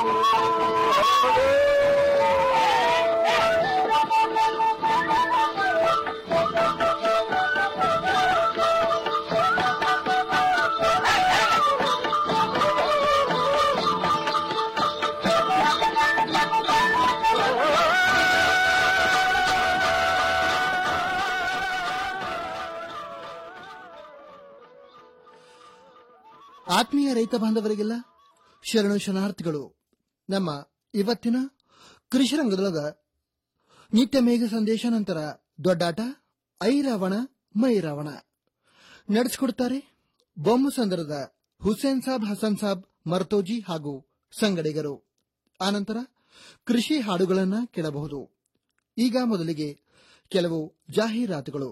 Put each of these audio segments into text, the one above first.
ಆತ್ಮೀಯ ರೈತ ಬಾಂಧವರಿಗೆಲ್ಲ ಶರಣು ಶರಣಾರ್ಥಿಗಳು ನಮ್ಮ ಇವತ್ತಿನ ಕೃಷಿ ರಂಗದೊಳಗ ನಿತ್ಯ ಮೇಘ ಸಂದೇಶ ನಂತರ ದೊಡ್ಡಾಟ ಐ ರಾವಣ ಮೈ ರಾವಣ ನಡೆಸಿಕೊಡ್ತಾರೆ ಬೊಮ್ಮಸಂದ್ರದ ಹುಸೇನ್ ಸಾಬ್ ಹಸನ್ ಸಾಬ್ ಮರ್ತೋಜಿ ಹಾಗೂ ಸಂಗಡಿಗರು ಆನಂತರ ಕೃಷಿ ಹಾಡುಗಳನ್ನ ಕೇಳಬಹುದು ಈಗ ಮೊದಲಿಗೆ ಕೆಲವು ಜಾಹೀರಾತುಗಳು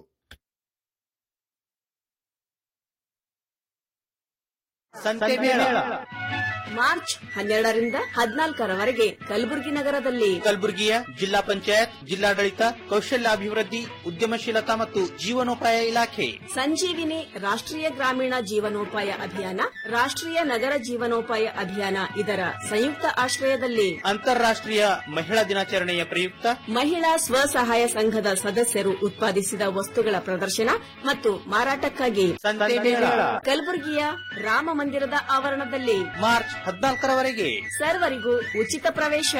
ಸಂತೆ ಮೇಳ ಮಾರ್ಚ್ ಹನ್ನೆರಡರಿಂದ ಹದಿನಾಲ್ಕರವರೆಗೆ ಕಲಬುರಗಿ ನಗರದಲ್ಲಿ ಕಲಬುರಗಿಯ ಜಿಲ್ಲಾ ಪಂಚಾಯತ್ ಜಿಲ್ಲಾಡಳಿತ ಕೌಶಲ್ಯಾಭಿವೃದ್ಧಿ ಉದ್ಯಮಶೀಲತಾ ಮತ್ತು ಜೀವನೋಪಾಯ ಇಲಾಖೆ ಸಂಜೀವಿನಿ ರಾಷ್ಟ್ರೀಯ ಗ್ರಾಮೀಣ ಜೀವನೋಪಾಯ ಅಭಿಯಾನ ರಾಷ್ಟ್ರೀಯ ನಗರ ಜೀವನೋಪಾಯ ಅಭಿಯಾನ ಇದರ ಸಂಯುಕ್ತ ಆಶ್ರಯದಲ್ಲಿ ಅಂತಾರಾಷ್ಟ್ರೀಯ ಮಹಿಳಾ ದಿನಾಚರಣೆಯ ಪ್ರಯುಕ್ತ ಮಹಿಳಾ ಸ್ವಸಹಾಯ ಸಂಘದ ಸದಸ್ಯರು ಉತ್ಪಾದಿಸಿದ ವಸ್ತುಗಳ ಪ್ರದರ್ಶನ ಮತ್ತು ಮಾರಾಟಕ್ಕಾಗಿ ಸಂತೆ ಮೇಳ ಕಲಬುರಗಿಯ ರಾಮ ಮಂದಿರದ ಆವರಣದಲ್ಲಿ ಮಾರ್ಚ್ ಹದಿನಾಲ್ಕರವರೆಗೆ ಸರ್ವರಿಗೂ ಉಚಿತ ಪ್ರವೇಶ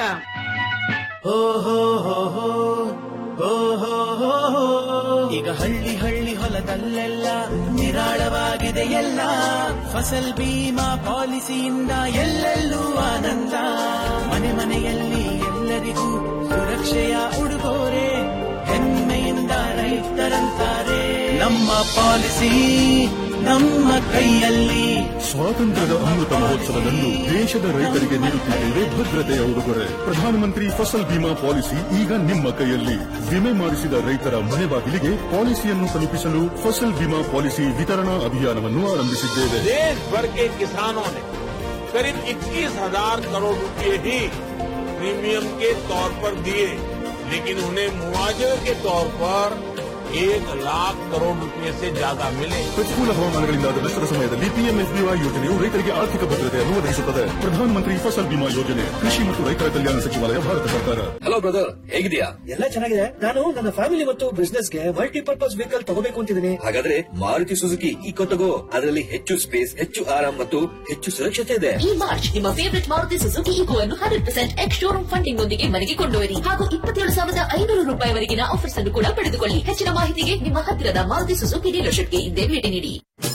ಈಗ ಹಳ್ಳಿ ಹಳ್ಳಿ ಹೊಲದಲ್ಲೆಲ್ಲ ನಿರಾಳವಾಗಿದೆ ಎಲ್ಲ ಫಸಲ್ ಬೀಮಾ ಪಾಲಿಸಿಯಿಂದ ಎಲ್ಲೆಲ್ಲೂ ಆನಂದ ಮನೆ ಮನೆಯಲ್ಲಿ ಎಲ್ಲರಿಗೂ ಸುರಕ್ಷೆಯ ಉಡುಗೊರೆ ಹೆಮ್ಮೆಯಿಂದ ರೈತರಂತಾರೆ ನಮ್ಮ ಪಾಲಿಸಿ ನಮ್ಮ ಕೈಯಲ್ಲಿ ಸ್ವಾತಂತ್ರ್ಯದ ಅಮೃತ ಮಹೋತ್ಸವದಂದು ದೇಶದ ರೈತರಿಗೆ ನೀಡುತ್ತಿದ್ದೇವೆ ಭದ್ರತೆಯ ಉಡುಗೊರೆ ಪ್ರಧಾನಮಂತ್ರಿ ಫಸಲ್ ಬಿಮಾ ಪಾಲಿಸಿ ಈಗ ನಿಮ್ಮ ಕೈಯಲ್ಲಿ ವಿಮೆ ಮಾಡಿಸಿದ ರೈತರ ಮನೆ ಬಾಗಿಲಿಗೆ ಪಾಲಿಸಿಯನ್ನು ತಲುಪಿಸಲು ಫಸಲ್ ಬಿಮಾ ಪಾಲಿಸಿ ವಿತರಣಾ ಅಭಿಯಾನವನ್ನು ಆರಂಭಿಸಿದ್ದೇವೆ देश भर के किसानों ने करीब 21 हजार करोड़ रुपए ही प्रीमियम के तौर पर दिए लेकिन उन्हें मुआवजे के तौर पर एक लाख करोड़ रुपए से ज्यादा मिले ಪ್ರತಿಕೂಲ ಹವಾಮಾನಗಳಿಂದಾದ ನಷ್ಟದ ಸಮಯದಲ್ಲಿ ಪಿಎಂಎಸ್ಬಿವೈ ಯೋಜನೆಯು ರೈತರಿಗೆ ಆರ್ಥಿಕ ಭದ್ರತೆಯನ್ನು ಒದಗಿಸುತ್ತದೆ ಪ್ರಧಾನಮಂತ್ರಿ ಫಸಲ್ ಬಿಮಾ ಯೋಜನೆ ಕೃಷಿ ಮತ್ತು ರೈತರ ಕಲ್ಯಾಣ ಸಚಿವಾಲಯ ಭಾರತ ಸರ್ಕಾರ ಹಲೋ ಬ್ರದರ್ ಹೇಗಿದ್ಯಾ ಎಲ್ಲ ಚೆನ್ನಾಗಿದೆ ನಾನು ನನ್ನ ಫ್ಯಾಮಿಲಿ ಮತ್ತು ಬಿಸ್ನೆಸ್ ಗೆ ಮಲ್ಟಿಪರ್ಪಸ್ ವೆಹಿಕಲ್ ತಗೋಬೇಕು ಅಂತಿದ್ದೀನಿ ಹಾಗಾದ್ರೆ ಮಾರುತಿ ಸುಜುಕಿ ಈಕೋ ತಗೋ ಅದರಲ್ಲಿ ಹೆಚ್ಚು ಸ್ಪೇಸ್ ಹೆಚ್ಚು ಆರಾಮ್ ಮತ್ತು ಹೆಚ್ಚು ಸುರಕ್ಷತೆ ಇದೆ ಈ ಮಾರ್ಚ್ ನಿಮ್ಮ ಫೇವರಿಟ್ ಮಾರುತಿ ಸುಜುಕಿ ಈಕೋ ಅನ್ನು hundred percent ex showroom funding ಒಂದಿಗೆ ಮನೆಗೆ ಕೊಂಡೊಯ್ಯಿರಿ ಹಾಗೂ ಇಪ್ಪತ್ತೇಳು ಸಾವಿರದ ಐನೂರು ರೂಪಾಯಿವರೆಗಿನ ಆಫರ್ಸ್ ಅನ್ನು ಕೂಡ ಪಡೆದುಕೊಳ್ಳಿ ಹೆಚ್ಚಿನ ಮಾಹಿತಿಗೆ ನಿಮ್ಮ ಹತ್ತಿರದ ಮಾರುತಿ ಸುಜುಕಿ ಡೀಲರ್ಶಿಪ್ಗೆ ಹಿಂದೆ ಭೇಟಿ ನೀಡಿ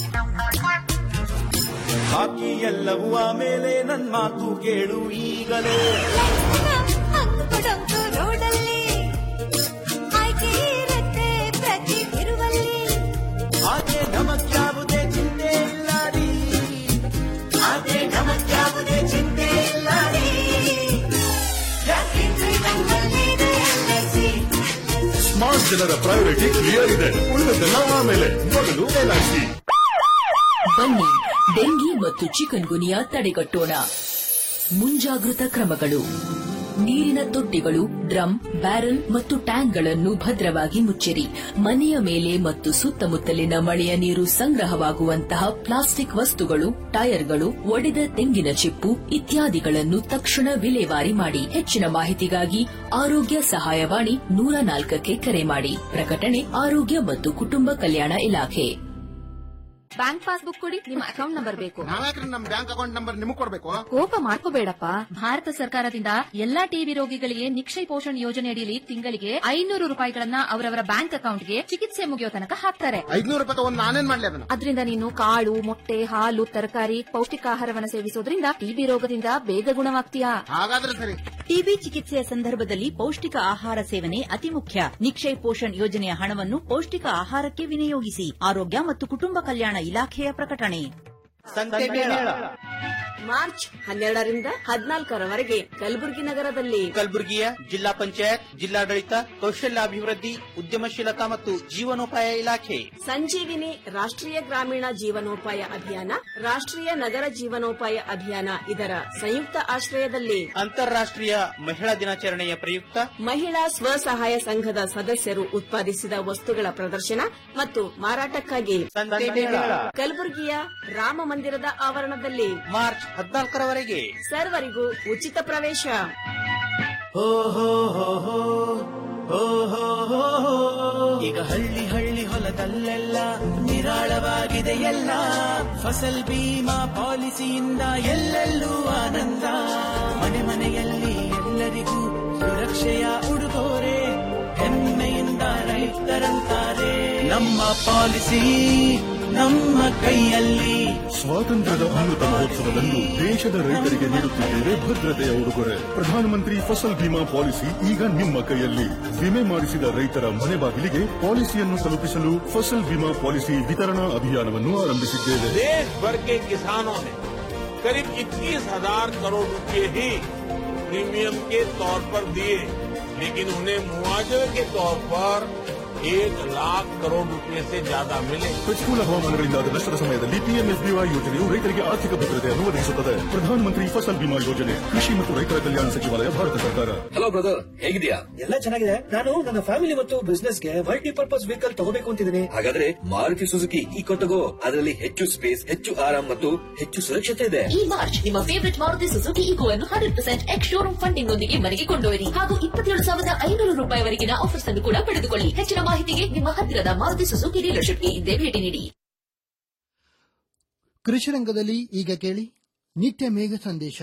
ಬಾಕಿ ಎಲ್ಲವೂ ಆಮೇಲೆ ನನ್ ಮಾತು ಕೇಳು ಈಗಲೇ ಆದ್ರೆ ನಮಗ್ಯಾವುದೇ ಚಿಂತೆ ಇಲ್ಲ ರೀ ಆದ್ರೆ ನಮಗ್ಯಾವುದೇ ಚಿಂತೆ ಇಲ್ಲ ರೀ ಯಾಕೆಂದ್ರೆ ನಮ್ಮಲ್ಲಿದೆ LIC. ಸ್ಮಾರ್ಟ್ ಜನರ ಪ್ರಯಾರಿಟಿ ಕ್ಲಿಯರ್ ಇದೆ ಉಳಿದದ್ದೆಲ್ಲ ಆಮೇಲೆ ಮೊದಲು ಎಲ್ಐಸಿ ಬನ್ನಿ ಡೆಂಗಿ ಮತ್ತು ಚಿಕನ್ ಗುನಿಯಾ ತಡೆಗಟ್ಟೋಣ ಮುಂಜಾಗೃತ ಕ್ರಮಗಳು ನೀರಿನ ತೊಟ್ಟಿಗಳು ಡ್ರಮ್ ಬ್ಯಾರಲ್ ಮತ್ತು ಟ್ಯಾಂಕ್ಗಳನ್ನು ಭದ್ರವಾಗಿ ಮುಚ್ಚಿರಿ ಮನೆಯ ಮೇಲೆ ಮತ್ತು ಸುತ್ತಮುತ್ತಲಿನ ಮಳೆಯ ನೀರು ಸಂಗ್ರಹವಾಗುವಂತಹ ಪ್ಲಾಸ್ಟಿಕ್ ವಸ್ತುಗಳು ಟೈರ್ಗಳು ಒಡೆದ ತೆಂಗಿನ ಚಿಪ್ಪು ಇತ್ಯಾದಿಗಳನ್ನು ತಕ್ಷಣ ವಿಲೇವಾರಿ ಮಾಡಿ ಹೆಚ್ಚಿನ ಮಾಹಿತಿಗಾಗಿ ಆರೋಗ್ಯ ಸಹಾಯವಾಣಿ ನೂರ ನಾಲ್ಕಕ್ಕೆ ಕರೆ ಮಾಡಿ ಪ್ರಕಟಣೆ ಆರೋಗ್ಯ ಮತ್ತು ಕುಟುಂಬ ಕಲ್ಯಾಣ ಇಲಾಖೆ ಬ್ಯಾಂಕ್ ಪಾಸ್ಬುಕ್ ಕೊಡಿ ನಿಮ್ಮ ಅಕೌಂಟ್ ನಂಬರ್ ಬೇಕು ನಾವ್ಯಾಕ್ರಿ ನಮ್ ಬ್ಯಾಂಕ್ ಅಕೌಂಟ್ ನಂಬರ್ ನಿಮಗ್ ಕೊಡ್ಬೇಕು ಕೋಪ ಮಾಡ್ಕೋಬೇಡಪ್ಪ ಭಾರತ ಸರ್ಕಾರದಿಂದ ಎಲ್ಲಾ ಟಿಬಿ ರೋಗಿಗಳಿಗೆ ನಿಕ್ಷಯ ಪೋಷಣ್ ಯೋಜನೆ ಅಡಿಯಲ್ಲಿ ತಿಂಗಳಿಗೆ ಐನೂರು ರೂಪಾಯಿಗಳನ್ನ ಅವರವರ ಬ್ಯಾಂಕ್ ಅಕೌಂಟ್ಗೆ ಚಿಕಿತ್ಸೆ ಮುಗಿಯೋ ತನಕ ಹಾಕ್ತಾರೆ ಐದ್ನೂರು ರೂಪಾಯಿ ತಗೊಂಡ್ ನಾನೇನ್ ಮಾಡ್ಲಿ ಅದನ್ನ ಅದರಿಂದ ನೀನು ಕಾಳು ಮೊಟ್ಟೆ ಹಾಲು ತರಕಾರಿ ಪೌಷ್ಟಿಕಾಹಾರವನ್ನು ಸೇವಿಸೋದ್ರಿಂದ ಟಿಬಿ ರೋಗದಿಂದ ಬೇಗ ಗುಣವಾಗ್ತೀಯಾ ಹಾಗಾದ್ರೆ ಸರಿ ಟಿಬಿ ಚಿಕಿತ್ಸೆಯ ಸಂದರ್ಭದಲ್ಲಿ ಪೌಷ್ಟಿಕ ಆಹಾರ ಸೇವನೆ ಅತಿ ಮುಖ್ಯ ನಿಕ್ಷಯ್ ಪೋಷಣ್ ಯೋಜನೆಯ ಹಣವನ್ನು ಪೌಷ್ಟಿಕ ಆಹಾರಕ್ಕೆ ವಿನಿಯೋಗಿಸಿ ಆರೋಗ್ಯ ಮತ್ತು ಕುಟುಂಬ ಕಲ್ಯಾಣ ಇಲಾಖೆಯ ಪ್ರಕಟಣೆ ಸಂತೆ ಮೇಳ ಮಾರ್ಚ್ ಹನ್ನೆರಡರಿಂದ ಹದಿನಾಲ್ಕರವರೆಗೆ ಕಲಬುರಗಿ ನಗರದಲ್ಲಿ ಕಲಬುರಗಿಯ ಜಿಲ್ಲಾ ಪಂಚಾಯತ್ ಜಿಲ್ಲಾಡಳಿತ ಕೌಶಲ್ಯಾಭಿವೃದ್ಧಿ ಉದ್ಯಮಶೀಲತಾ ಮತ್ತು ಜೀವನೋಪಾಯ ಇಲಾಖೆ ಸಂಜೀವಿನಿ ರಾಷ್ಟ್ರೀಯ ಗ್ರಾಮೀಣ ಜೀವನೋಪಾಯ ಅಭಿಯಾನ ರಾಷ್ಟ್ರೀಯ ನಗರ ಜೀವನೋಪಾಯ ಅಭಿಯಾನ ಇದರ ಸಂಯುಕ್ತ ಆಶ್ರಯದಲ್ಲಿ ಅಂತಾರಾಷ್ಟ್ರೀಯ ಮಹಿಳಾ ದಿನಾಚರಣೆಯ ಪ್ರಯುಕ್ತ ಮಹಿಳಾ ಸ್ವಸಹಾಯ ಸಂಘದ ಸದಸ್ಯರು ಉತ್ಪಾದಿಸಿದ ವಸ್ತುಗಳ ಪ್ರದರ್ಶನ ಮತ್ತು ಮಾರಾಟಕ್ಕಾಗಿ ಸಂತೆ ಮೇಳ ಕಲಬುರಗಿಯ ರಾಮ ಮಂದಿರದ ಆವರಣದಲ್ಲಿ ಮಾರ್ಚ್ ಹದಿನಾಲ್ಕರವರೆಗೆ ಸರ್ವರಿಗೂ ಉಚಿತ ಪ್ರವೇಶ ಹೋ ಹೋ ಹೋ ಹೋ ಹೋ ಹೋ ಹೋ ಹೋ. ಈಗ ಹಳ್ಳಿ ಹಳ್ಳಿ ಹೊಲದಲ್ಲೆಲ್ಲ ನಿರಾಳವಾಗಿದೆ ಎಲ್ಲ ಫಸಲ್ ಬೀಮಾ ಪಾಲಿಸಿಯಿಂದ ಎಲ್ಲೆಲ್ಲೂ ಆನಂದ ಮನೆ ಮನೆಯಲ್ಲಿ ಎಲ್ಲರಿಗೂ ಸುರಕ್ಷೆಯ ಉಡುಗೊರೆ ಹೆಮ್ಮೆಯಿಂದ ರೈತರಂತಾರೆ ನಮ್ಮ ಪಾಲಿಸಿ ನಮ್ಮ ಕೈಯಲ್ಲಿ ಸ್ವಾತಂತ್ರ್ಯದ ಅಮೃತ ಮಹೋತ್ಸವದಂದು ದೇಶದ ರೈತರಿಗೆ ನೀಡುತ್ತಿದ್ದೇವೆ ಭದ್ರತೆಯ ಉಡುಗೊರೆ ಪ್ರಧಾನಮಂತ್ರಿ ಫಸಲ್ ಬಿಮಾ ಪಾಲಿಸಿ ಈಗ ನಿಮ್ಮ ಕೈಯಲ್ಲಿ ವಿಮೆ ಮಾಡಿಸಿದ ರೈತರ ಮನೆ ಬಾಗಿಲಿಗೆ ಪಾಲಿಸಿಯನ್ನು ತಲುಪಿಸಲು ಫಸಲ್ ಬಿಮಾ ಪಾಲಿಸಿ ವಿತರಣಾ ಅಭಿಯಾನವನ್ನು ಆರಂಭಿಸಿದ್ದೇವೆ देश भर के किसानों ने करीब 21 हजार करोड़ रुपए ही प्रीमियम के तौर पर दिए लेकिन उन्हें मुआवजे के तौर पर एक लाख करोड़ रुपए से ज्यादा मिले ಪ್ರತಿಕೂಲ ಹವಾಮಾನಗಳಿಂದಾದ ನಷ್ಟದ ಸಮಯದಲ್ಲಿ ಪಿಎಂಎಸ್ಬಿವೈ ಯೋಜನೆಯು ರೈತರಿಗೆ ಆರ್ಥಿಕ ಭದ್ರತೆಯನ್ನು ಒದಗಿಸುತ್ತದೆ ಪ್ರಧಾನಮಂತ್ರಿ ಫಸಲ್ ಬಿಮಾ ಯೋಜನೆ ಕೃಷಿ ಮತ್ತು ರೈತರ ಕಲ್ಯಾಣ ಸಚಿವಾಲಯ ಭಾರತ ಸರ್ಕಾರ ಹಲೋ ಬ್ರದರ್ ಹೇಗಿದ್ಯಾ ಎಲ್ಲ ಚೆನ್ನಾಗಿದೆ ನಾನು ನನ್ನ ಫ್ಯಾಮಿಲಿ ಮತ್ತು ಬಿಸ್ನೆಸ್ ಗೆ ಮಲ್ಟಿಪರ್ಪಸ್ ವೆಹಿಕಲ್ ತಗೋಬೇಕು ಅಂತಿದ್ದೀನಿ ಹಾಗಾದ್ರೆ ಮಾರುತಿ ಸುಜುಕಿ ಈ ತಗೋ ಅದರಲ್ಲಿ ಹೆಚ್ಚು ಸ್ಪೇಸ್ ಹೆಚ್ಚು ಆರಾಮ್ ಮತ್ತು ಹೆಚ್ಚು ಸುರಕ್ಷತೆ ಇದೆ ಈ ಮಾರ್ಚ್ ನಿಮ್ಮ ಫೇವರಿಟ್ ಮಾರುತಿ ಸುಜುಕಿ ಈಗೋ ಅನ್ನು hundred percent ex showroom funding ನೊಂದಿಗೆ ಮನೆಗೆ ಕೊಂಡೊಯ್ಯಿರಿ ಹಾಗೂ ಇಪ್ಪತ್ತೇಳು ಸಾವಿರದ ಐನೂರು ರೂಪಾಯಿವರೆಗಿನ ಆಫರ್ಸ್ ಅನ್ನು ಕೂಡ ಪಡೆದುಕೊಳ್ಳಿ ಹೆಚ್ಚಿನ ಮಾಹಿತಿಗೆ ನಿಮ್ಮ ಹತ್ತಿರದ ಮಾರುತಿ ಸುಜುಕಿ ಡೀಲರ್ಶಿಪ್ಗೆ ಹಿಂದೆ ಭೇಟಿ ನೀಡಿ ಕೃಷಿ ರಂಗದಲ್ಲಿ ಈಗ ಕೇಳಿ ನಿತ್ಯ ಮೇಘ ಸಂದೇಶ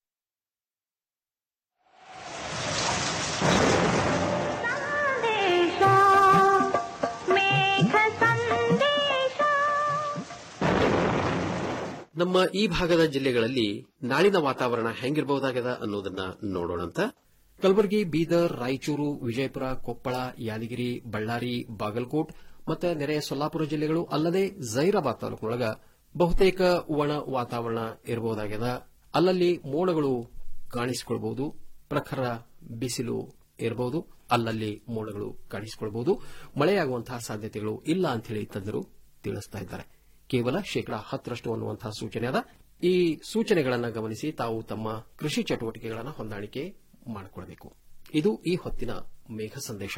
ನಮ್ಮ ಈ ಭಾಗದ ಜಿಲ್ಲೆಗಳಲ್ಲಿ ನಾಳಿನ ವಾತಾವರಣ ಹೆಂಗಿರಬಹುದಾಗದ ಅನ್ನೋದನ್ನ ನೋಡೋಣಂತ ಕಲಬುರಗಿ ಬೀದರ್ ರಾಯಚೂರು ವಿಜಯಪುರ ಕೊಪ್ಪಳ ಯಾದಗಿರಿ ಬಳ್ಳಾರಿ ಬಾಗಲಕೋಟ್ ಮತ್ತು ನೆರೆಯ ಸೊಲ್ಲಾಪುರ ಜಿಲ್ಲೆಗಳು ಅಲ್ಲದೆ ಜೈರಾಬಾದ್ ತಾಲೂಕಿನೊಳಗ ಬಹುತೇಕ ಒಣ ವಾತಾವರಣ ಇರಬಹುದಾಗ್ಯದ ಅಲ್ಲಲ್ಲಿ ಮೋಡಗಳು ಕಾಣಿಸಿಕೊಳ್ಬಹುದು ಪ್ರಖರ ಬಿಸಿಲು ಇರಬಹುದು ಅಲ್ಲಲ್ಲಿ ಮೋಡಗಳು ಕಾಣಿಸಿಕೊಳ್ಬಹುದು ಮಳೆಯಾಗುವಂತಹ ಸಾಧ್ಯತೆಗಳು ಇಲ್ಲ ಅಂತ ಹೇಳಿ ತಜ್ಞರು ತಿಳಿಸ್ತಾ ಇದ್ದಾರೆ ಕೇವಲ ಶೇಕಡಾ ಹತ್ತರಷ್ಟು ಅನ್ನುವಂತಹ ಸೂಚನೆ ಅದ ಈ ಸೂಚನೆಗಳನ್ನು ಗಮನಿಸಿ ತಾವು ತಮ್ಮ ಕೃಷಿ ಚಟುವಟಿಕೆಗಳನ್ನು ಹೊಂದಾಣಿಕೆ ಮಾಡಿಕೊಳ್ಳಬೇಕು ಇದು ಈ ಹೊತ್ತಿನ ಮೇಘ ಸಂದೇಶ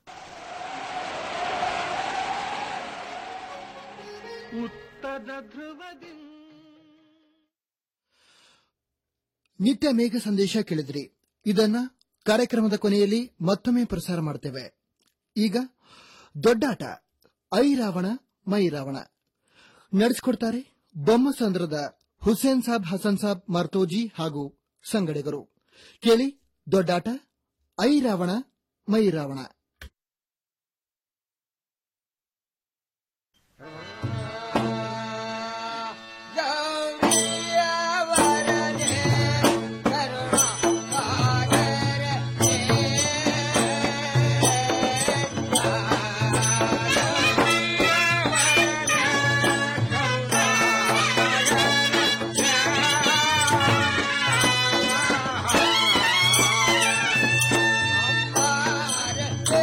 ಉತ್ತರ ಧ್ರುವದಿ ನಿತ್ಯ ಮೇಘ ಸಂದೇಶ ಕೇಳಿದ್ರಿ ಇದನ್ನ ಕಾರ್ಯಕ್ರಮದ ಕೊನೆಯಲ್ಲಿ ಮತ್ತೊಮ್ಮೆ ಪ್ರಸಾರ ಮಾಡ್ತೇವೆ ಈಗ ದೊಡ್ಡಾಟ ಐ ರಾವಣ ಮೈ ರಾವಣ ನಡೆಸಿಕೊಡ್ತಾರೆ ಬೊಮ್ಮಸಂದ್ರದ ಹುಸೇನ್ ಸಾಬ್ ಹಸನ್ ಸಾಬ್ ಮರ್ತೋಜಿ ಹಾಗೂ ಸಂಗಡಿಗರು ಕೇಳಿ ದೊಡ್ಡಾಟ ಐ ರಾವಣ ಮೈ ರಾವಣ ಿ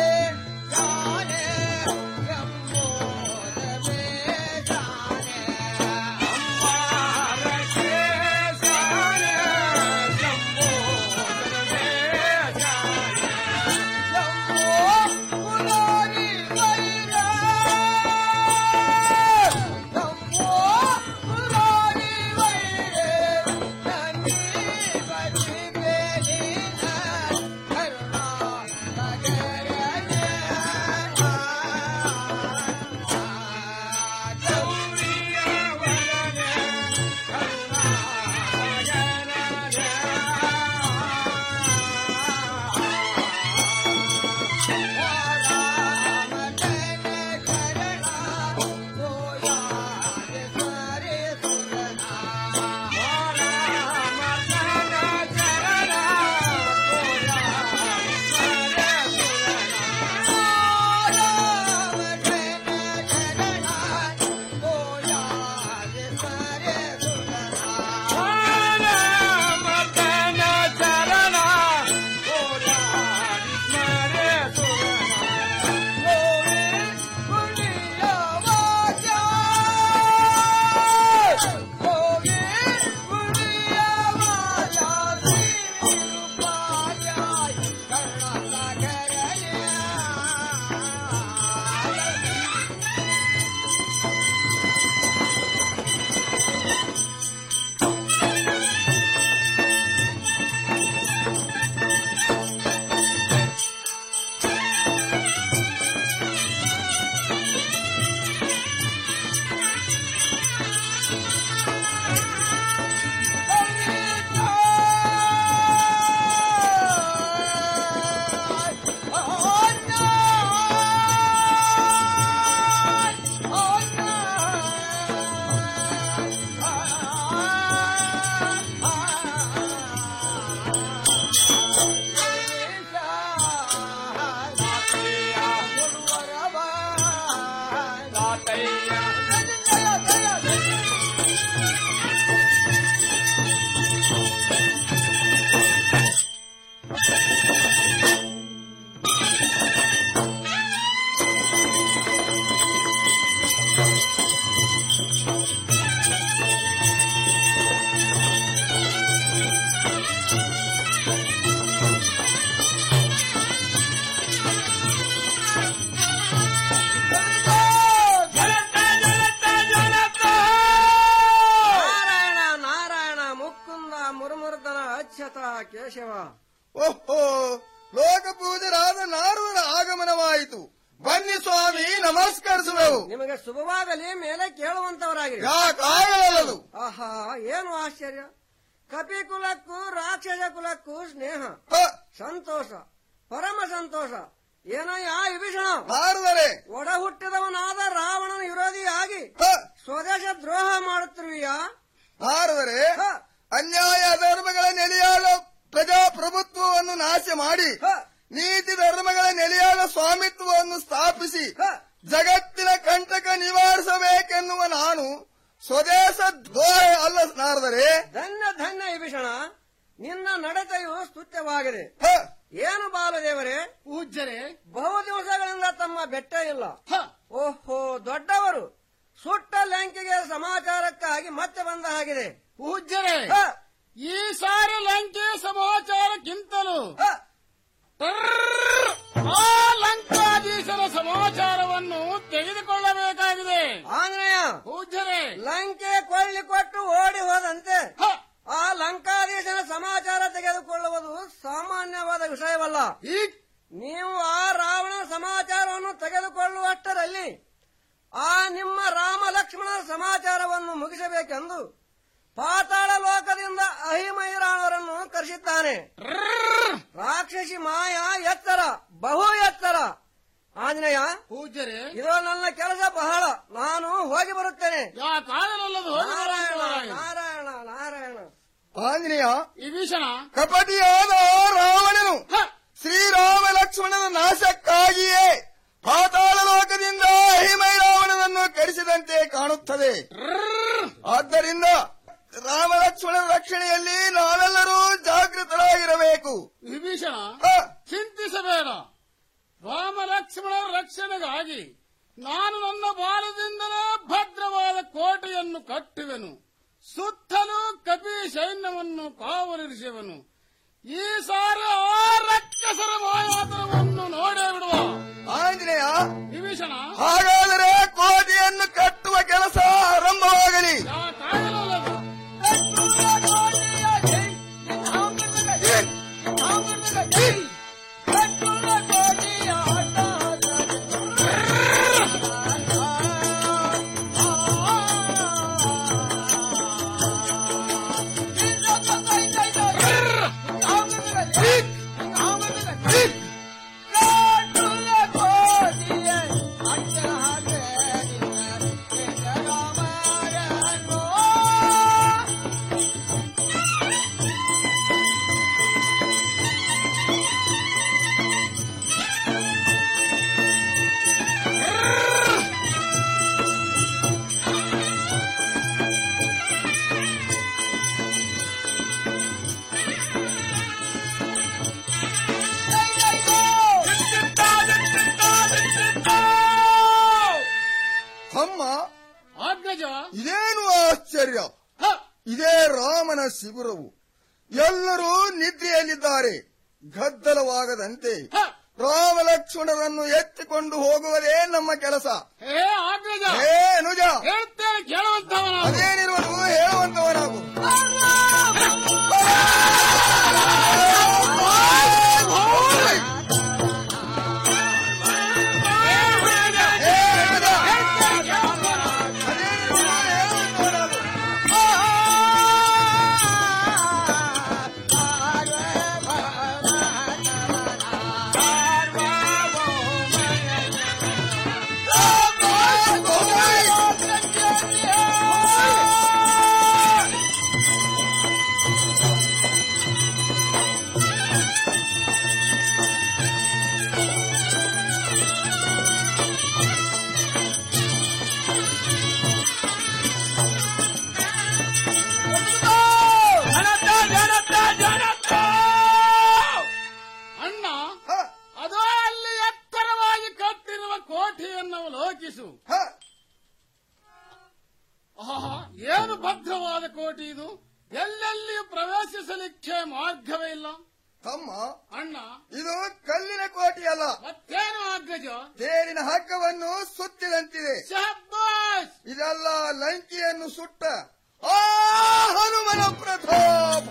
ಕೇಶವ ಓಹೋ ಲೋಕ ಪೂಜರಾದ ನಾರದರ ಆಗಮನವಾಯಿತು ಬನ್ನಿ ಸ್ವಾಮಿ ನಮಸ್ಕರಿಸುವೆವು ನಿಮಗೆ ಶುಭವಾಗಲಿ ಮೇಲೆ ಕೇಳುವಂತವರಾಗಿರಿ ಯಾಕಾಗಲದು ಆಹಾ ಏನು ಆಶ್ಚರ್ಯ ಕಪಿ ಕುಲಕ್ಕೂ ರಾಕ್ಷಸ ಕುಲಕ್ಕೂ ಸ್ನೇಹ ಸಂತೋಷ ಪರಮ ಸಂತೋಷ ಏನಯ್ಯ ವಿಭೀಷಣ ನಾರದರೆ ಒಡ ಹುಟ್ಟಿದವನಾದ ರಾವಣನ ವಿರೋಧಿಯಾಗಿ ಸ್ವದೇಶ ದ್ರೋಹ ಮಾಡುತ್ತಿರುವಿಯ ನಾರದರೆ ಅನ್ಯಾಯ ಧರ್ಮಗಳ ನೆಲೆಯಾದ ಪ್ರಜಾಪ್ರಭುತ್ವವನ್ನು ನಾಶ ಮಾಡಿ ನೀತಿ ಧರ್ಮಗಳ ನೆಲೆಯಾದ ಸ್ವಾಮಿತ್ವವನ್ನು ಸ್ಥಾಪಿಸಿ ಜಗತ್ತಿನ ಕಂಟಕ ನಿವಾರಿಸಬೇಕೆನ್ನುವ ನಾನು ಸ್ವದೇಶ ದ್ರೋಹ ಅಲ್ಲ ನಾರದರೆ ಧನ್ಯ ಧನ್ಯ ವಿಭೀಷಣ ನಿನ್ನ ನಡತೆಯು ಸ್ತುತ್ಯವಾಗಿದೆ ಏನು ಬಾಲದೇವರೇ ಪೂಜ್ಯರೇ ಬಹು ದಿವಸಗಳಿಂದ ತಮ್ಮ ಬೆಟ್ಟ ಇಲ್ಲ ಓಹೋ ದೊಡ್ಡವರು ಸುಟ್ಟ ಲಂಕೆಗೆ ಸಮಾಚಾರಕ್ಕಾಗಿ ಮತ್ತೆ ಬಂದ ಹಾಗಿದೆ ಪೂಜ್ಯರೇ ಈ ಸಾರಿ ಲಂಕೆ ಸಮಾಚಾರಕ್ಕಿಂತಲೂ ಟರ್ರ್ ಆ ಲಂಕಾಧೀಶರ ಸಮಾಚಾರವನ್ನು ತೆಗೆದುಕೊಳ್ಳಬೇಕಾಗಿದೆ ಆಂಜನೇಯ ಪೂಜ್ಯರೇ ಲಂಕೆ ಕೊಳ್ಳಿ ಕೊಟ್ಟು ಓಡಿ ಹೋದಂತೆ ಆ ಲಂಕಾಧೀಶನ ಸಮಾಚಾರ ತೆಗೆದುಕೊಳ್ಳುವುದು ಸಾಮಾನ್ಯವಾದ ವಿಷಯವಲ್ಲ ನೀವು ಆ ರಾವಣನ ಸಮಾಚಾರವನ್ನು ತೆಗೆದುಕೊಳ್ಳುವಷ್ಟರಲ್ಲಿ ಆ ನಿಮ್ಮ ರಾಮ ಲಕ್ಷ್ಮಣನ ಸಮಾಚಾರವನ್ನು ಮುಗಿಸಬೇಕೆಂದು ಪಾತಾಳ ಲೋಕದಿಂದ ಅಹಿಮೈರಾಣವರನ್ನು ಕರೆಸಿದ್ದಾನೆ ರಾಕ್ಷಸಿ ಮಾಯ ಎತ್ತರ ಬಹು ಎತ್ತರ ಆಂಜನೇಯ ಪೂಜ್ಯರೇ ಇದು ನನ್ನ ಕೆಲಸ ಬಹಳ ನಾನು ಹೋಗಿ ಬರುತ್ತೇನೆ ಯಾಕಾಗಲಲ್ಲದು ನಾರಾಯಣ ನಾರಾಯಣ ನಾರಾಯಣ ಆಂಜನೇಯ ವಿಭೀಷಣ ಕಪಟಿಯಾದ ರಾವಣನು ಶ್ರೀರಾಮ ಲಕ್ಷ್ಮಣನ ನಾಶಕ್ಕಾಗಿಯೇ ಪಾತಾಳ ಲೋಕದಿಂದ ಹಿಮೈ ರಾವಣನನ್ನು ಕರೆಸಿದಂತೆ ಕಾಣುತ್ತದೆ ಆದ್ದರಿಂದ ರಾಮ ಲಕ್ಷ್ಮಣನ ರಕ್ಷಣೆಯಲ್ಲಿ ನಾವೆಲ್ಲರೂ ಜಾಗೃತರಾಗಿರಬೇಕು ವಿಭೀಷಣ ಚಿಂತಿಸಬೇಡ ರಾಮ ಲಕ್ಷ್ಮಣರ ರಕ್ಷಣೆಗಾಗಿ ನಾನು ನನ್ನ ಬಾಲದಿಂದಲೇ ಭದ್ರವಾದ ಕೋಟೆಯನ್ನು ಕಟ್ಟುವೆನು ಸುತ್ತಲೂ ಕಪಿ ಸೈನ್ಯವನ್ನು ಕಾವಲಿರಿಸುವನು ಈ ಸಾರಿ ಆ ರಕ್ಕಸರ ಮಾಯಾತನವನ್ನು ನೋಡೇ ಬಿಡುವ ಆಂಜನೇಯ ವಿಭೀಷಣ ಹಾಗಾದರೆ ಕೋಟೆಯನ್ನು ಕಟ್ಟುವ ಕೆಲಸ ಆರಂಭವಾಗಲಿ ಅಮ್ಮ ಅಗ್ರಜ ಇದೇನು ಆಶ್ಚರ್ಯ ಇದೇ ರಾಮನ ಶಿಬಿರವು ಎಲ್ಲರೂ ನಿದ್ರೆಯಲ್ಲಿದ್ದಾರೆ ಗದ್ದಲವಾಗದಂತೆ ರಾಮ ಲಕ್ಷ್ಮಣರನ್ನು ಎತ್ತಿಕೊಂಡು ಹೋಗುವುದೇ ನಮ್ಮ ಕೆಲಸ ಹೇ ಅಗ್ರಜ ಹೇ ಅನುಜ ಹೇಳ್ತೇನೆ ಕೇಳುವಂತವನ ಅದೇನಿರುವುದು ಹೇಳುವಂತವನಾಗು ಅಣ್ಣ ಅದೋ ಅಲ್ಲಿ ಎತ್ತರವಾಗಿ ಕಟ್ಟಿರುವ ಕೋಟೆಯನ್ನು ಅವಲೋಕಿಸು ಆಹಾ, ಏನು ಭದ್ರವಾದ ಕೋಟೆ ಇದು ಎಲ್ಲೆಲ್ಲಿಯೂ ಪ್ರವೇಶಿಸಲಿಕ್ಕೆ ಮಾರ್ಗವೇ ಇಲ್ಲ ತಮ್ಮ ಅಣ್ಣ ಇದು ಕಲ್ಲಿನ ಕೋಟೆಯಲ್ಲ ಮತ್ತೇನು ಅಗ್ರಜ ತೇರಿನ ಹಗ್ಗವನ್ನು ಸುತ್ತಿದಂತಿದೆ ಶಹಬ್ಬಾಸ್ ಇದೆಲ್ಲ ಲಂಕಿಯನ್ನು ಸುಟ್ಟ ಆ ಹನುಮನ ಪ್ರತಾಪ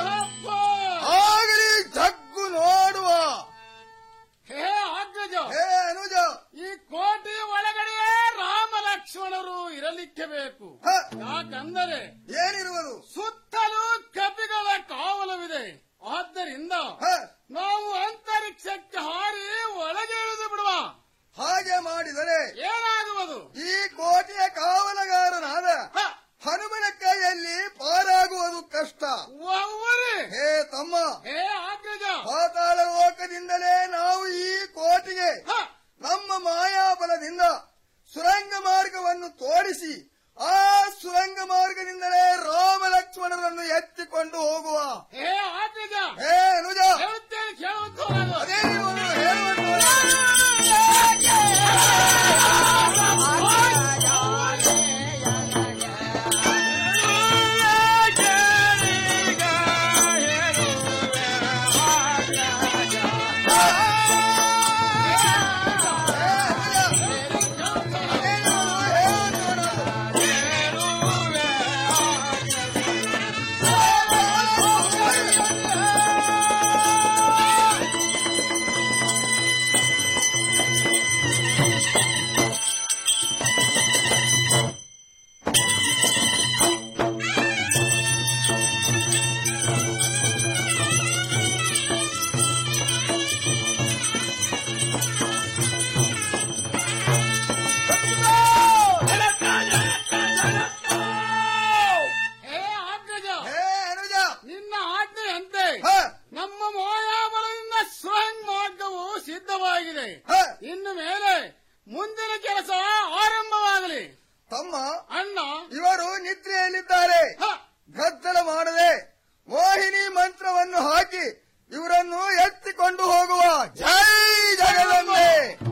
ಆಗಲಿ ಜಗ್ಗು ನೋಡುವ ಹೇ ಅಗ್ರಜ ಹೇ ಅನುಜ ಈ ಕೋಟೆ ಒಳಗಡೆ ರಾಮ ಲಕ್ಷ್ಮಣರು ಇರಲಿಕ್ಕೆ ಬೇಕು ಯಾಕಂದರೆ ಏನಿರುವುದು ಸುತ್ತಲೂ ಕಪಿಗಳ ಕಾವಲವಿದೆ ಆದ್ದರಿಂದ ನಾವು ಅಂತರಿಕ್ಷಕ್ಕೆ ಹಾರಿ ಒಳಗೆ ಇಳಿದು ಬಿಡುವ ಹಾಗೆ ಮಾಡಿದರೆ ಏನಾಗುವುದು ಈ ಕೋಟೆಯ ಕಾವಲಗಾರನಾದ ಹನುಮನ ಕೈಯಲ್ಲಿ ಪಾರಾಗುವುದು ಕಷ್ಟ ಹೇ ತಮ್ಮ ಹೇ ಅಗ್ರಜ ಪಾತಾಳ ಲೋಕದಿಂದಲೇ ನಾವು ಈ ಕೋಟೆಗೆ ನಮ್ಮ ಮಾಯಾಬಲದಿಂದ ಸುರಂಗ ಮಾರ್ಗವನ್ನು ತೋರಿಸಿ ಆ ಸುರಂಗ ಮಾರ್ಗದಿಂದಲೇ ರಾಮ ಲಕ್ಷ್ಮಣರನ್ನು ಎತ್ತಿಕೊಂಡು ಹೋಗುವ ಹೇ ಅಗ್ರಜ ಹೇ ಅನುಜ ಹೇಳುತ್ತೇನೆ ಕೇಳುವಂತವರಾಗು. ಅದೇ ನೀವು ಹೇ ಅಗ್ರಜ ಹೇ ಅನುಜ ನಿನ್ನ ಆಜ್ಞೆಯಂತೆ ನಮ್ಮ ಮಾಯಾಬಲದಿಂದ ಸ್ವಯಂ ಮಾರ್ಗವು ಸಿದ್ಧವಾಗಿದೆ ಇನ್ನು ಮೇಲೆ ಮುಂದಿನ ಕೆಲಸ ಆರಂಭವಾಗಲಿ ತಮ್ಮ ಅಣ್ಣ ಇವರು ನಿದ್ರೆಯಲ್ಲಿದ್ದಾರೆ ಗದ್ದಲ ಮಾಡದೆ ಮೋಹಿನಿ ಮಂತ್ರವನ್ನು ಹಾಕಿ ಇವರನ್ನು ಎತ್ತಿಕೊಂಡು ಹೋಗುವ ಜೈ ಜಗದಂಬೆ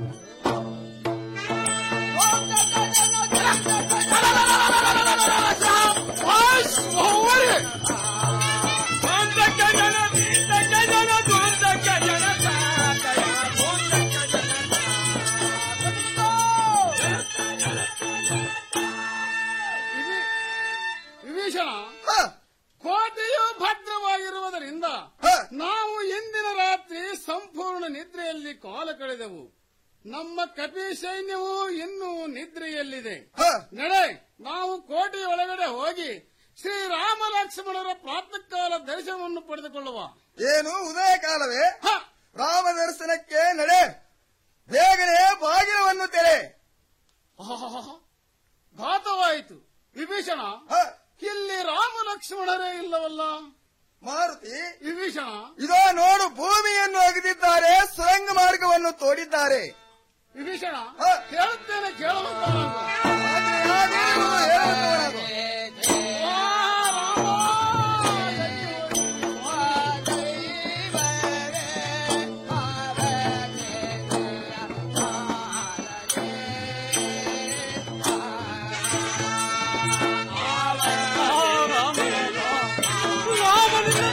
ವಿಭೀಷಣ ಕೋಟೆಯು ಭದ್ರವಾಗಿರುವುದರಿಂದ ನಾವು ಇಂದಿನ ರಾತ್ರಿ ಸಂಪೂರ್ಣ ನಿದ್ರೆಯಲ್ಲಿ ಕಾಲ ಕಳೆದೆವು ನಮ್ಮ ಕಪಿ ಸೈನ್ಯವು ಇನ್ನೂ ನಿದ್ರೆಯಲ್ಲಿದೆ ನಡೆ ನಾವು ಕೋಟೆಯ ಒಳಗಡೆ ಹೋಗಿ ಶ್ರೀರಾಮ ಲಕ್ಷ್ಮಣರ ಪ್ರಾತಃಕಾಲ ದರ್ಶನವನ್ನು ಪಡೆದುಕೊಳ್ಳುವ ಏನು ಉದಯ ಕಾಲವೇ ರಾಮ ದರ್ಶನಕ್ಕೆ ನಡೆ ಬೇಗನೆ ಬಾಗಿಲವನ್ನು ತೆರೆ ಆಹಾಹಾಹಾ. ಘಾತವಾಯಿತು ವಿಭೀಷಣ ಇಲ್ಲಿ ರಾಮ ಲಕ್ಷ್ಮಣರೇ ಇಲ್ಲವಲ್ಲ ಮಾರುತಿ ವಿಭೀಷಣ ಇದೋ ನೋಡು ಭೂಮಿಯನ್ನು ಅಗೆದಿದ್ದಾರೆ ಸುರಂಗ ಮಾರ್ಗವನ್ನು ತೋಡಿದ್ದಾರೆ ವಿಭೀಷಣ ಕೇಳುತ್ತೇನೆ ಕೇಳುವಂತ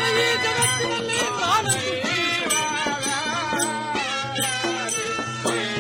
ರಾಮನಿಲ್ಲದ ಈ ಜಗತ್ತಿನಲ್ಲಿ ನಾನು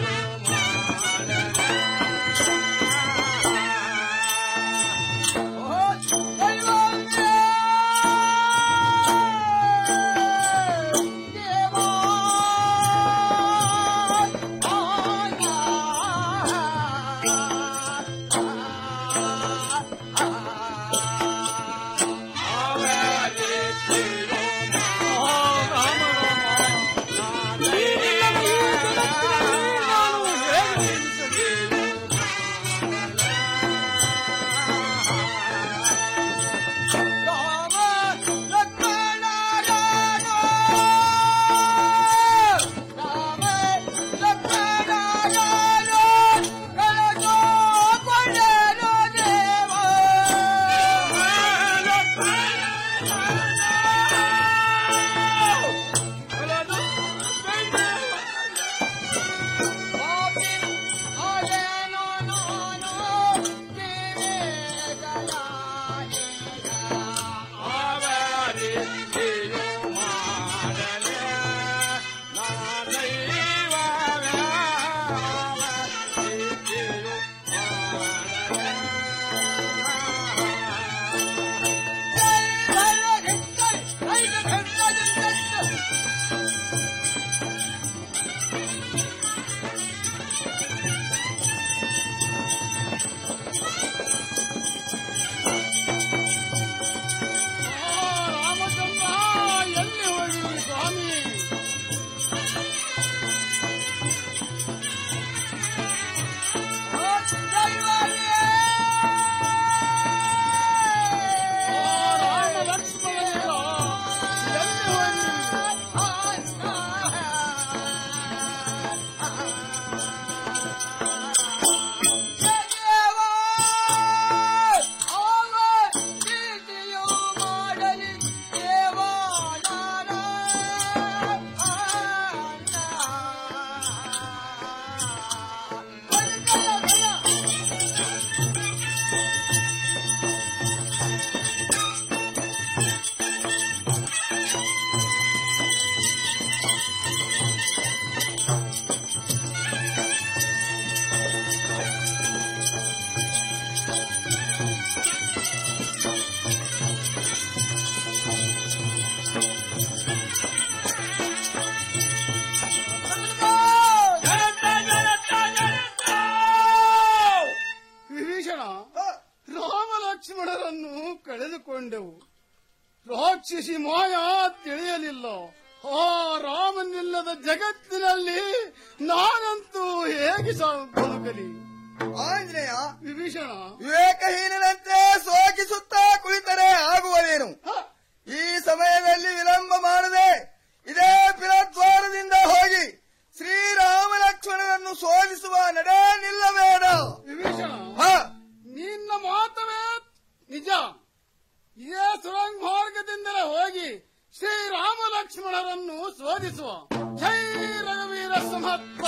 ರಾಕ್ಷಸಿ ಮಾಯ ತಿಳಿಯಲಿಲ್ಲ ಆ ರಾಮನಿಲ್ಲದ ಜಗತ್ತಿನಲ್ಲಿ ನಾನಂತೂ ಹೇಗೆ ಸಾವು ಬದುಕಲಿ ಆಂಜನೇಯ ವಿಭೀಷಣ ವಿವೇಕಹೀನನಂತೆ ಸೋಕಿಸುತ್ತಾ ಕುಳಿತರೆ ಆಗುವವೇನು ಈ ಸಮಯದಲ್ಲಿ ವಿಳಂಬ ಮಾಡದೆ ಇದೇ ಪಿರದ್ವಾರದಿಂದ ಹೋಗಿ ಶ್ರೀರಾಮ ಲಕ್ಷ್ಮಣನನ್ನು ಸೋಲಿಸುವ ನಡೆ ನಿಲ್ಲಬೇಡ ವಿಭೀಷಣ ನಿನ್ನ ಮಾತವೇ ನಿಜ ಇದೇ ಸುರಂಗ ಮಾರ್ಗದಿಂದಲೇ ಹೋಗಿ ಶ್ರೀರಾಮ ಲಕ್ಷ್ಮಣರನ್ನು ಶೋಧಿಸುವ ಜೈ ರಘುವೀರ ಸಮರ್ಥ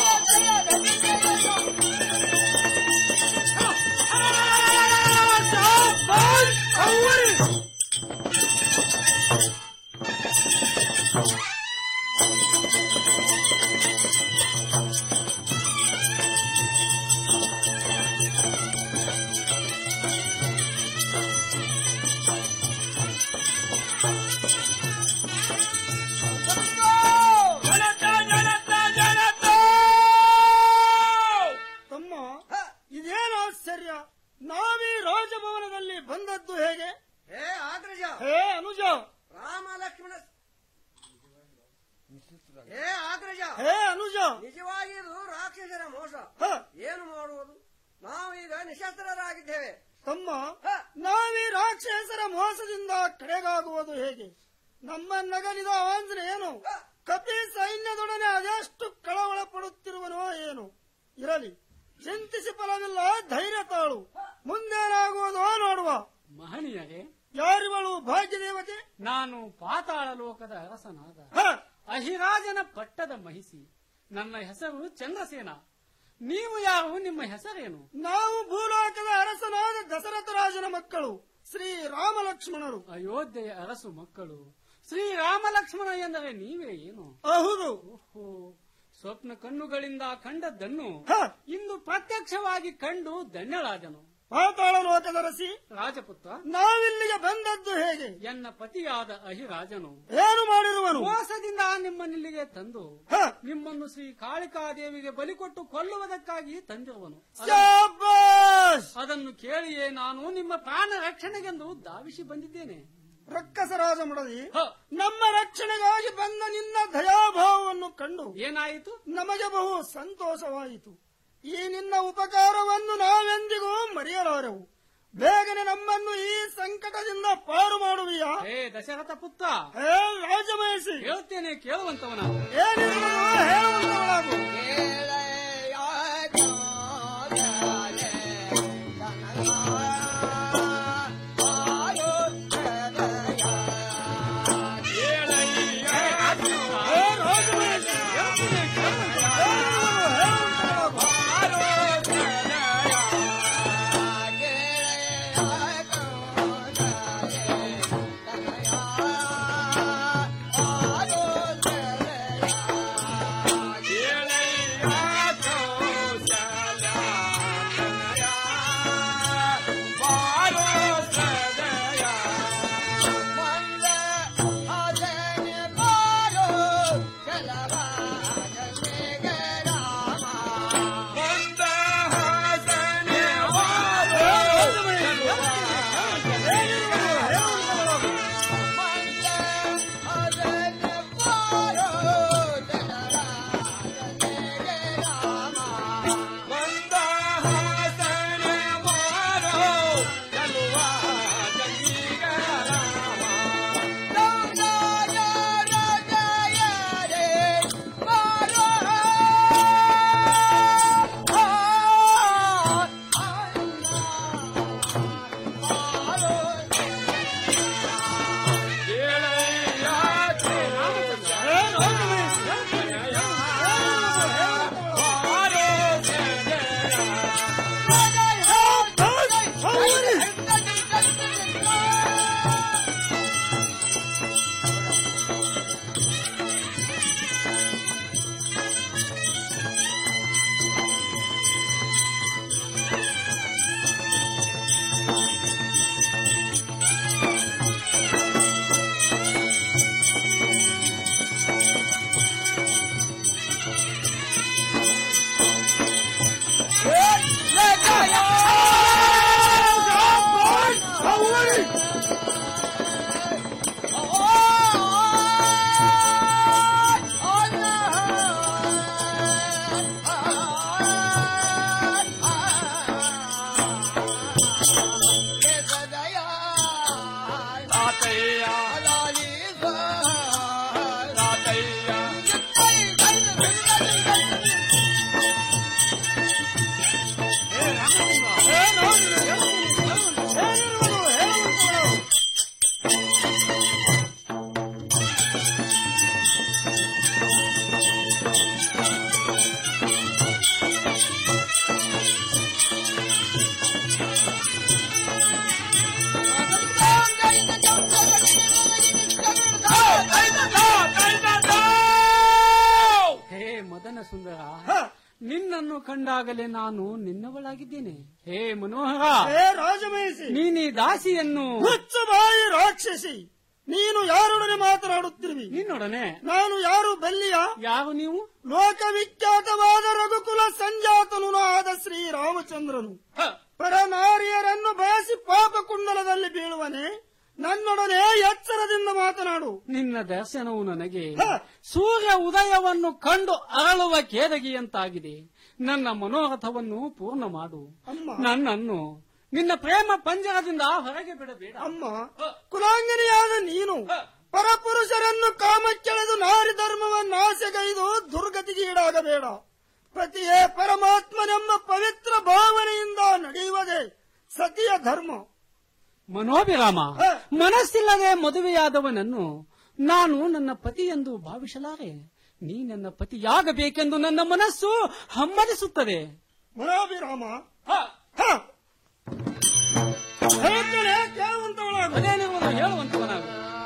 ತಮ್ಮ ಇದೇನು ಆಶ್ಚರ್ಯ ನಾವೀ ರಾಜಭವನದಲ್ಲಿ ಬಂದದ್ದು ಹೇಗೆ ಹೇ ಆಗ್ರಜ ಹೇ ಅನುಜ ರಾಮ ಲಕ್ಷ್ಮಣ ಹೇ ಆಗ್ರಜ ಹೇ ಅನುಜ ನಿಜವಾಗಿ ಇದು ರಾಕ್ಷಸರ ಮೋಸ ಏನು ಮಾಡುವುದು ನಾವೀಗ ನಿಶಸ್ತ್ರರಾಗಿದ್ದೇವೆ ತಮ್ಮ ನಾವೀ ರಾಕ್ಷಸರ ಮೋಸದಿಂದ ಕಡೆಗಾಗುವುದು ಹೇಗೆ ನಮ್ಮ ನಗಲಿದ ಆಂಜನೇಯನು ಕಪಿ ಸೈನ್ಯದೊಡನೆ ಅದೆಷ್ಟು ಕಳವಳ ಪಡುತ್ತಿರುವನೋ ಏನು ಇರಲಿ ಚಿಂತಿಸಿ ಫಲವಿಲ್ಲ ಧೈರ್ಯ ತಾಳು ಮುಂದೇನಾಗುವುದೋ ನೋಡುವ ಮಹನೀಯರೇ ಯಾರಿವಳು ಭಾಗ್ಯದೇವತೆ ನಾನು ಪಾತಾಳ ಲೋಕದ ಅರಸನಾದ ಅಹಿರಾಜನ ಪಟ್ಟದ ಮಹಿಸಿ ನನ್ನ ಹೆಸರು ಚಂದ್ರಸೇನ ನೀವು ಯಾರು ನಿಮ್ಮ ಹೆಸರೇನು ನಾವು ಭೂಲೋಕದ ಅರಸನಾದ ದಶರಥ ರಾಜನ ಮಕ್ಕಳು ಶ್ರೀ ರಾಮ ಲಕ್ಷ್ಮಣರು ಅಯೋಧ್ಯೆಯ ಅರಸು ಮಕ್ಕಳು ಶ್ರೀರಾಮ ಲಕ್ಷ್ಮಣ ಎಂದರೆ ನೀವೇ ಏನು ಹೌದು ಓಹೋ ಸ್ವಪ್ನ ಕಣ್ಣುಗಳಿಂದ ಕಂಡದ್ದನ್ನು ಇಂದು ಪ್ರತ್ಯಕ್ಷವಾಗಿ ಕಂಡು ಧನ್ಯಳಾದನು ಪಾತಾಳ ಲೋಕದ ರಸಿ ರಾಜಪುತ್ರ ನಾವಿಲ್ಲಿಗೆ ಬಂದದ್ದು ಹೇಗೆ ಎನ್ನ ಪತಿಯಾದ ಅಹಿರಾಜನು ಏನು ಮಾಡಿರುವನು ಮೋಸದಿಂದ ನಿಮ್ಮನ್ನಿಲ್ಲಿಗೆ ತಂದು ನಿಮ್ಮನ್ನು ಶ್ರೀ ಕಾಳಿಕಾದೇವಿಗೆ ಬಲಿ ಕೊಟ್ಟು ಕೊಲ್ಲುವುದಕ್ಕಾಗಿ ತಂದಿರುವನು ಶಾಬಾಷ್! ಅದನ್ನು ಕೇಳಿಯೇ ನಾನು ನಿಮ್ಮ ಪ್ರಾಣ ರಕ್ಷಣೆಗೆಂದು ಧಾವಿಸಿ ಬಂದಿದ್ದೇನೆ ರಕ್ಕಸ ರಾಜ ಮುಡದಿ ನಮ್ಮ ರಕ್ಷಣೆಗಾಗಿ ಬಂದ ನಿನ್ನ ದಯಾಭಾವವನ್ನು ಕಂಡು ಏನಾಯಿತು ನಮಗೆ ಬಹು ಸಂತೋಷವಾಯಿತು ಈ ನಿನ್ನ ಉಪಕಾರವನ್ನು ನಾವೆಂದಿಗೂ ಮರೆಯಲಾರೆವು ಬೇಗನೆ ನಮ್ಮನ್ನು ಈ ಸಂಕಟದಿಂದ ಪಾರು ಮಾಡುವಿಯಾ ಹೇ ದಶರಥ ಪುತ್ರ ಹೇ ರಾಜಮಹೇಶಿ ಹೇಳ್ತೇನೆ ಕೇಳುವಂತವನ ಏನಿರುವುದು ಹೇಳುವಂತವಳಾಗು ಸುಂದರ ನಿನ್ನನ್ನು ಕಂಡಾಗಲೇ ನಾನು ನಿನ್ನವಳಾಗಿದ್ದೇನೆ ಹೇ ಮನೋಹರ ಹೇ ರಾಜಮಹಿಷಿ ನೀನೀ ದಾಸಿಯನ್ನು ಮುಚ್ಚು ಬಾಯಿ ರಾಕ್ಷಸಿ ನೀನು ಯಾರೊಡನೆ ಮಾತನಾಡುತ್ತಿರುವಿ ನಿನ್ನೊಡನೆ ನಾನು ಯಾರು ಬಲ್ಲಿಯ ಯಾರು ನೀವು ಲೋಕವಿಖ್ಯಾತವಾದ ರಘುಕುಲ ಸಂಜಾತನು ಆದ ಶ್ರೀರಾಮಚಂದ್ರನು ಪರನಾರಿಯರನ್ನು ಬಯಸಿ ಪಾಪ ಕುಂಡಲದಲ್ಲಿ ಬೀಳುವನೆ ನನ್ನೊಡನೆ ಎಚ್ಚರದಿಂದ ಮಾತನಾಡು ನಿನ್ನ ದರ್ಶನವು ನನಗೆ ಸೂರ್ಯ ಉದಯವನ್ನು ಕಂಡು ಅರಳುವ ಕೇದಗಿಯಂತಾಗಿದೆ ನನ್ನ ಮನೋರಥವನ್ನು ಪೂರ್ಣ ಮಾಡು ನನ್ನನ್ನು ನಿನ್ನ ಪ್ರೇಮ ಪಂಜರದಿಂದ ಹೊರಗೆ ಬಿಡಬೇಡ ಅಮ್ಮ ಕುಲಾಂಗನಿಯಾದ ನೀನು ಪರಪುರುಷರನ್ನು ಕಾಮಕ್ಕೆಳೆದು ನಾರಿ ಧರ್ಮವನ್ನಾಸೆಗೈದು ದುರ್ಗತಿಗೆ ಈಡಾಗಬೇಡ ಪತಿಯೇ ಪರಮಾತ್ಮನೆಂಬ ಪವಿತ್ರ ಭಾವನೆಯಿಂದ ನಡೆಯುವುದೇ ಸತಿಯ ಧರ್ಮ ಮನೋಭಿರಾಮ ಮನಸ್ಸಿಲ್ಲದೆ ಮದುವೆಯಾದವನನ್ನು ನಾನು ನನ್ನ ಪತಿಯೆಂದು ಭಾವಿಸಲಾರೆ ನೀ ನನ್ನ ಪತಿಯಾಗಬೇಕೆಂದು ನನ್ನ ಮನಸ್ಸು ಹಮ್ಮದಿಸುತ್ತದೆ ಮನೋಭಿರಾಮ ಹೇಳ್ತೇನೆ ಕೇಳುವಂತವಳಾಗು ಅದೇನಿರುವುದು ಹೇಳುವಂತವನಾಗು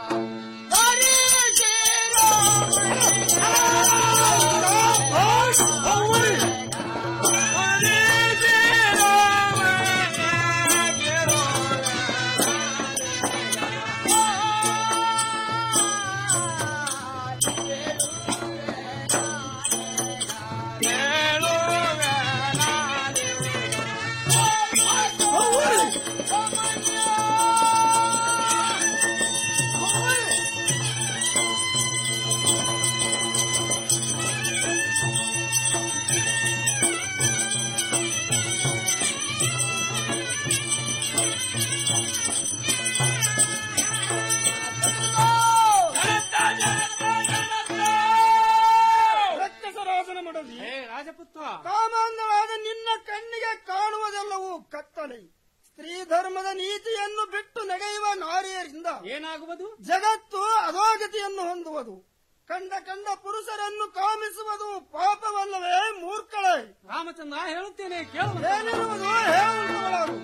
ರಕ್ತಸರಾಸನ ಮಾಡಲಿ ರಾಜಪುತ್ರ ಕಾಮಾಂಧವಾದ ನಿನ್ನ ಕಣ್ಣಿಗೆ ಕಾಣುವುದೆಲ್ಲವೂ ಕತ್ತಲೆ ಸ್ತ್ರೀ ಧರ್ಮದ ನೀತಿಯನ್ನು ಬಿಟ್ಟು ನಡೆಯುವ ನಾರಿಯರಿಂದ ಏನಾಗುವುದು ಜಗತ್ತು ಅಧೋಗತಿಯನ್ನು ಹೊಂದುವುದು ಕಂಡ ಕಂಡ ಪುರುಷರನ್ನು ಕಾಮಿಸುವುದು ಪಾಪವಲ್ಲವೇ ಮೂರ್ಖಳೆ ರಾಮಚಂದ್ರ ಹೇಳುತ್ತೇನೆ ಕೇಳುವ ಏನಿರುವುದು ಹೇಳುವಂತವಳಾಗು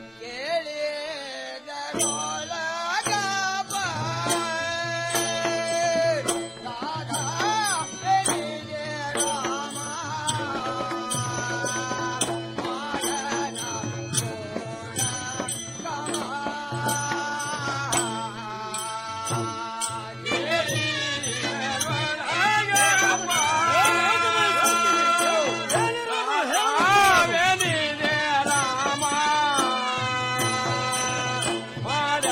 ರಾಮ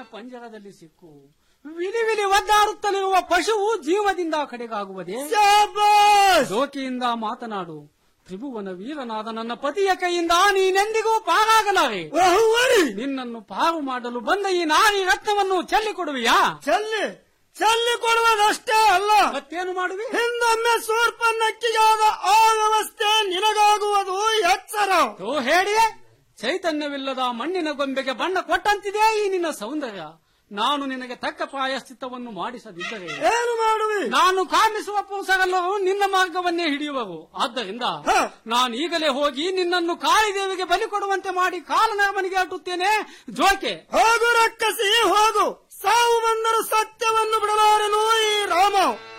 ಪಂಜರದಲ್ಲಿ ಸಿಕ್ಕು ವಿಲಿ ವಿಲಿ ಒದ್ದಾಡುತ್ತಲಿರುವ ಪಶುವು ಜೀವದಿಂದ ಕಡೆಗಾಗುವುದೇ ದೋಕಿಯಿಂದ ಮಾತನಾಡು ತ್ರಿಭುವನ ವೀರನಾದ ನನ್ನ ಪತಿಯ ಕೈಯಿಂದ ನೀನೆಂದಿಗೂ ಪಾರಾಗಲಾರೆ ನಿನ್ನನ್ನು ಪಾರು ಮಾಡಲು ಬಂದ ಈ ನಾರಿ ರತ್ನವನ್ನು ಚೆಲ್ಲಿ ಕೊಡುವಿಯಾ ಚೆಲ್ಲಿ ಚೆಲ್ಲಿ ಕೊಡುವುದಷ್ಟೇ ಅಲ್ಲ ಮತ್ತೇನು ಮಾಡುವಿ ಹಿಂದೊಮ್ಮೆ ಸೂರ್ಪನ್ನಕ್ಕಿಗಾದ ಆ ವ್ಯವಸ್ಥೆ ನಿನಗಾಗುವುದು ಎಚ್ಚರ ಓ ಹೇಳಿಯೇ ಚೈತನ್ಯವಿಲ್ಲದ ಮಣ್ಣಿನ ಗೊಂಬೆಗೆ ಬಣ್ಣ ಕೊಟ್ಟಂತಿದೆ ಈ ನಿನ್ನ ಸೌಂದರ್ಯ ನಾನು ನಿನಗೆ ತಕ್ಕ ಪ್ರಾಯಶ್ಚಿತ್ತವನ್ನು ಮಾಡಿಸದಿದ್ದರೆ ಏನು ಮಾಡುವಿ ನಾನು ಕಾಮಿಸುವ ಪುರುಷರೆಲ್ಲರೂ ನಿನ್ನ ಮಾರ್ಗವನ್ನೇ ಹಿಡಿಯುವರು ಆದ್ದರಿಂದ ನಾನು ಈಗಲೇ ಹೋಗಿ ನಿನ್ನನ್ನು ಕಾಳಿದೇವಿಗೆ ಬಲಿ ಕೊಡುವಂತೆ ಮಾಡಿ ಕಾಲನರಮನಿಗೆ ಅಟ್ಟುತ್ತೇನೆ ಜೋಕೆ ಹೋಗು ರಕ್ಕಸಿ ಹೋಗು ಸಾವು ಬಂದರೂ ಸತ್ಯವನ್ನು ಬಿಡಲಾರನು ಈ ರಾಮ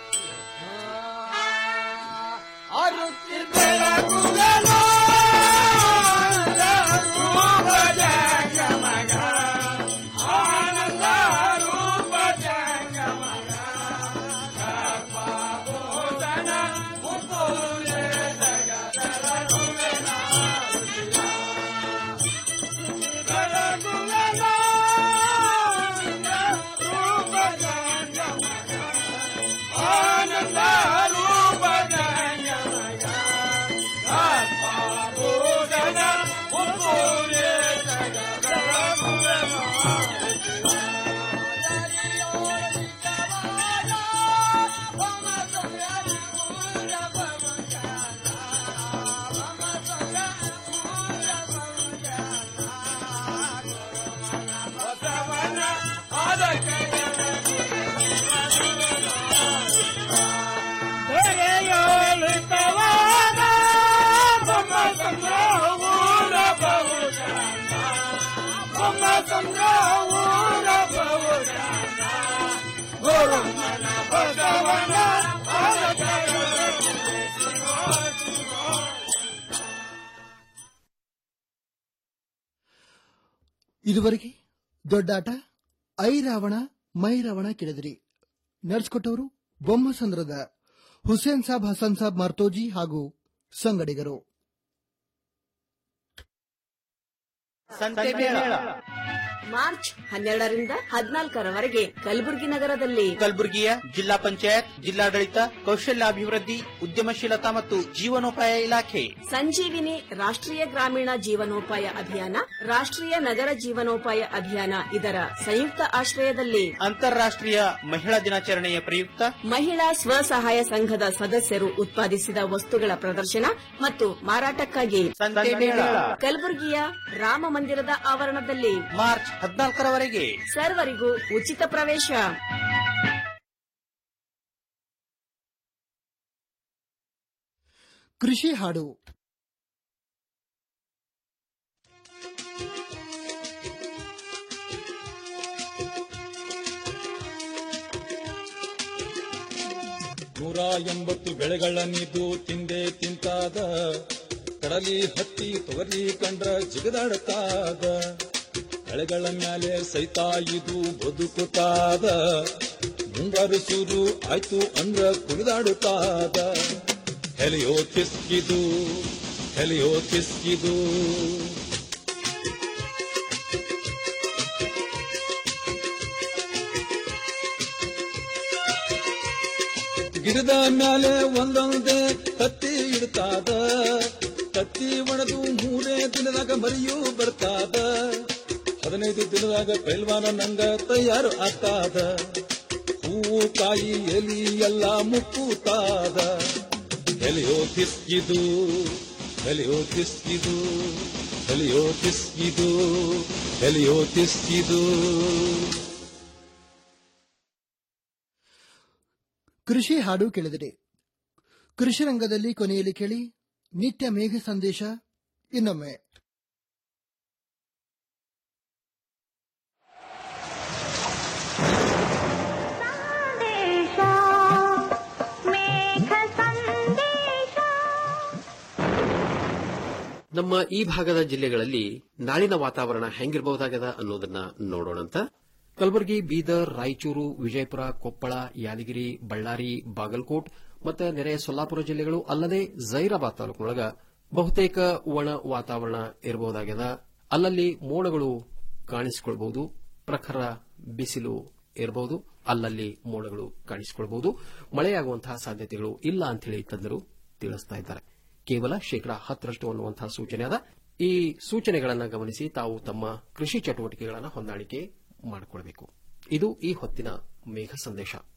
ಇದುವರೆಗೆ ದೊಡ್ಡಾಟ ಐ ರಾವಣ ಮೈ ರಾವಣ ಕೇಳಿದಿರಿ ನಡೆಸಿಕೊಟ್ಟವರು ಬೊಮ್ಮಸಂದ್ರದ ಹುಸೇನ್ ಸಾಬ್ ಹಸನ್ ಸಾಬ್ ಮರ್ತೋಜಿ ಹಾಗೂ ಸಂಗಡಿಗರು ಸಂತೆ ಮೇಳ ಮಾರ್ಚ್ ಹನ್ನೆರಡರಿಂದ ಹದಿನಾಲ್ಕರವರೆಗೆ ಕಲಬುರಗಿ ನಗರದಲ್ಲಿ ಕಲಬುರಗಿಯ ಜಿಲ್ಲಾ ಪಂಚಾಯತ್ ಜಿಲ್ಲಾಡಳಿತ ಕೌಶಲ್ಯಾಭಿವೃದ್ಧಿ ಉದ್ಯಮಶೀಲತಾ ಮತ್ತು ಜೀವನೋಪಾಯ ಇಲಾಖೆ ಸಂಜೀವಿನಿ ರಾಷ್ಟ್ರೀಯ ಗ್ರಾಮೀಣ ಜೀವನೋಪಾಯ ಅಭಿಯಾನ ರಾಷ್ಟ್ರೀಯ ನಗರ ಜೀವನೋಪಾಯ ಅಭಿಯಾನ ಇದರ ಸಂಯುಕ್ತ ಆಶ್ರಯದಲ್ಲಿ ಅಂತಾರಾಷ್ಟ್ರೀಯ ಮಹಿಳಾ ದಿನಾಚರಣೆಯ ಪ್ರಯುಕ್ತ ಮಹಿಳಾ ಸ್ವಸಹಾಯ ಸಂಘದ ಸದಸ್ಯರು ಉತ್ಪಾದಿಸಿದ ವಸ್ತುಗಳ ಪ್ರದರ್ಶನ ಮತ್ತು ಮಾರಾಟಕ್ಕಾಗಿ ಸಂತೆ ಮೇಳ ಕಲಬುರಗಿಯ ರಾಮ ಮಂದಿರದ ಆವರಣದಲ್ಲಿ ಮಾರ್ಚ್ ಹದಿನಾಲ್ಕರವರೆಗೆ ಸರ್ವರಿಗೂ ಉಚಿತ ಪ್ರವೇಶ ಕೃಷಿ ಹಾಡು ನೂರ ಎಂಬತ್ತು ಬೆಳೆಗಳನ್ನಿದು ತಿಂದೆ ತಿಂತಾದ ಕಡಲಿ ಹತ್ತಿ ತೊಗರಿ ಕಂಡ್ರ ಜಿಗದಾಡತಾದ ಬೆಳೆಗಳ ಮ್ಯಾಲೆ ಸೈತ ಇದು ಬದುಕುತ್ತಾದ ಮುಂಗಾರು ಶುರು ಆಯ್ತು ಅಂದ್ರ ಕುಣಿದಾಡುತ್ತಾದ ಹೆಲಿಯೋ ಕಿಸ್ಕಿದು ಹೆಲಿಯೋ ಕಿಸ್ಕಿದು ಗಿಡದ ಮ್ಯಾಲೆ ಒಂದೊಂದೇ ಕತ್ತಿ ಇಡ್ತಾದ ಕತ್ತಿ ಒಣದು ಮೂರೇ ದಿನದಾಗ ಮರಿಯೂ ಬರ್ತಾದ ಹದಿನೈದು ದಿನದಾಗ ಪೈಲ್ವಾನ ನಂಗ ತಯಾರು ಆಗ್ತಾದ ಹೂವು ಕಾಯಿ ಎಲಿ ಎಲ್ಲ ಮುಕ್ಕುತ್ತಾದ ಎಲೆಯೋ ಕಿಸ್ಕಿದು ಎಲೆಯೋ ಕಿಸ್ಕಿದು ಎಲೆಯೋ ಕಿಸ್ಕಿದು ಎಲೆಯೋ ಕಿಸ್ಕಿದು ಕೃಷಿ ಹಾಡು ಕೇಳಿದಿರಿ ಕೃಷಿ ರಂಗದಲ್ಲಿ ಕೊನೆಯಲ್ಲಿ ಕೇಳಿ ನಿತ್ಯ ಮೇಘ ಸಂದೇಶ ಇನ್ನೊಮ್ಮೆ ನಮ್ಮ ಈ ಭಾಗದ ಜಿಲ್ಲೆಗಳಲ್ಲಿ ನಾಳಿನ ವಾತಾವರಣ ಹೆಂಗಿರಬಹುದಾಗದ ಅನ್ನೋದನ್ನ ನೋಡೋಣಂತ ಕಲಬುರಗಿ ಬೀದರ್ ರಾಯಚೂರು ವಿಜಯಪುರ ಕೊಪ್ಪಳ ಯಾದಗಿರಿ ಬಳ್ಳಾರಿ ಬಾಗಲಕೋಟ್ ಮತ್ತು ನೆರೆಯ ಸೊಲ್ಲಾಪುರ ಜಿಲ್ಲೆಗಳು ಅಲ್ಲದೆ ಜೈರಾಬಾದ್ ತಾಲೂಕಿನೊಳಗ ಬಹುತೇಕ ಒಣ ವಾತಾವರಣ ಇರಬಹುದಾಗ್ಯದ ಅಲ್ಲಲ್ಲಿ ಮೋಡಗಳು ಕಾಣಿಸಿಕೊಳ್ಬಹುದು ಪ್ರಖರ ಬಿಸಿಲು ಇರಬಹುದು ಅಲ್ಲಲ್ಲಿ ಮೋಡಗಳು ಕಾಣಿಸಿಕೊಳ್ಳಬಹುದು ಮಳೆಯಾಗುವಂತಹ ಸಾಧ್ಯತೆಗಳು ಇಲ್ಲ ಅಂತ ಹೇಳಿ ತಜ್ಞರು ತಿಳಿಸ್ತಾ ಇದ್ದಾರೆ ಕೇವಲ ಶೇಕಡಾ ಹತ್ತರಷ್ಟು ಅನ್ನುವಂತಹ ಸೂಚನೆ ಅದ ಈ ಸೂಚನೆಗಳನ್ನು ಗಮನಿಸಿ ತಾವು ತಮ್ಮ ಕೃಷಿ ಚಟುವಟಿಕೆಗಳನ್ನು ಹೊಂದಾಣಿಕೆ ಮಾಡಿಕೊಳ್ಳಬೇಕು ಇದು ಈ ಹೊತ್ತಿನ ಮೇಘ ಸಂದೇಶ